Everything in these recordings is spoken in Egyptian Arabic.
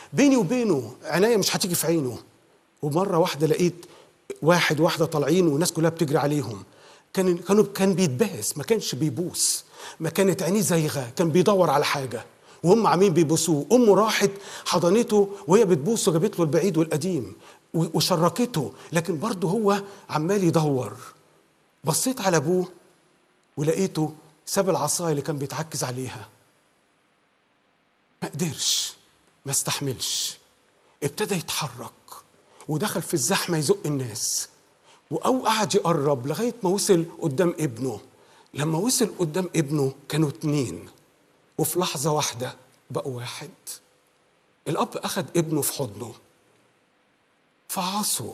بيني وبينه عناية مش هتيجي في عينه ومرة واحدة لقيت واحد واحدة طالعين والناس كلها بتجري عليهم كان كانوا كان بيتباس ما كانش بيبوس ما كانت عينيه زايغة كان بيدور على حاجة وهم عاملين بيبوسوه امه راحت حضنته وهي بتبوسه جابت له البعيد والقديم و- وشركته لكن برضه هو عمال يدور بصيت على ابوه ولقيته ساب العصايه اللي كان بيتعكز عليها ما قدرش ما استحملش ابتدى يتحرك ودخل في الزحمه يزق الناس او قعد يقرب لغايه ما وصل قدام ابنه لما وصل قدام ابنه كانوا اتنين وفي لحظه واحده بقوا واحد الاب اخذ ابنه في حضنه فعصوا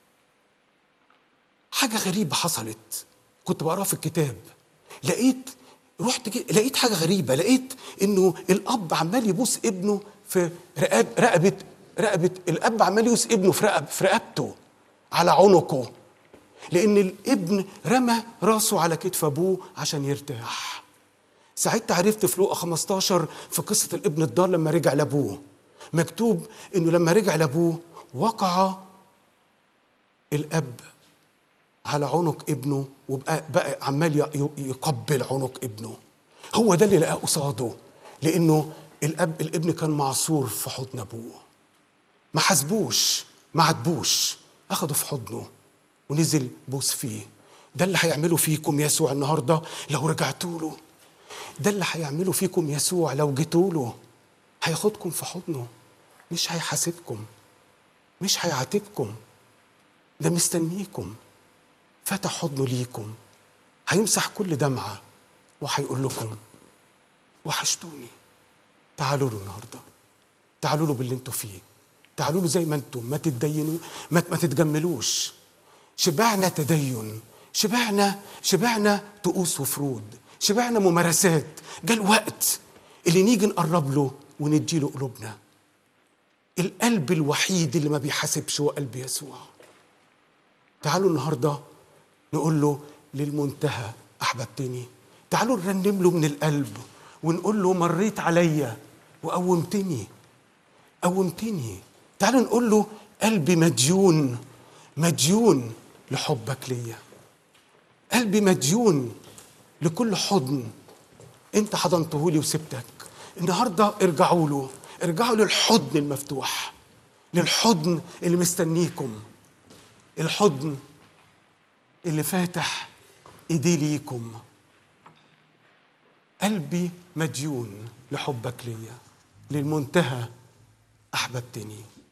حاجة غريبة حصلت كنت بقراها في الكتاب لقيت رحت جي... لقيت حاجة غريبة لقيت انه الاب عمال يبوس ابنه في رقب... رقبة رقبة الاب عمال يبوس ابنه في رقب في رقبته على عنقه لان الابن رمى راسه على كتف ابوه عشان يرتاح ساعتها عرفت في لوقا 15 في قصة الابن الضال لما رجع لابوه مكتوب انه لما رجع لابوه وقع الاب على عنق ابنه وبقى بقى عمال ي- ي- يقبل عنق ابنه هو ده اللي لقاه قصاده لانه الاب الابن كان معصور في حضن ابوه ما حاسبوش ما عاتبوش اخده في حضنه ونزل بوس فيه ده اللي هيعمله فيكم يسوع النهارده لو رجعتوا له ده اللي هيعمله فيكم يسوع لو جيتوا له هياخدكم في حضنه مش هيحاسبكم مش هيعاتبكم ده مستنيكم فتح حضنه ليكم هيمسح كل دمعة وهيقول لكم وحشتوني تعالوا له النهارده تعالوا له باللي انتوا فيه تعالوا له زي ما انتم ما تتدينوا ما, ما تتجملوش شبعنا تدين شبعنا شبعنا طقوس وفروض شبعنا ممارسات جاء الوقت اللي نيجي نقرب له ونديله قلوبنا القلب الوحيد اللي ما بيحاسبش هو قلب يسوع تعالوا النهارده نقول له للمنتهى احببتني تعالوا نرنم له من القلب ونقول له مريت عليا وقومتني قومتني تعالوا نقول له قلبي مديون مديون لحبك ليا قلبي مديون لكل حضن انت حضنته لي وسبتك النهارده ارجعوا له ارجعوا للحضن المفتوح للحضن اللي مستنيكم الحضن اللي فاتح ايديه ليكم قلبي مديون لحبك ليا للمنتهى احببتني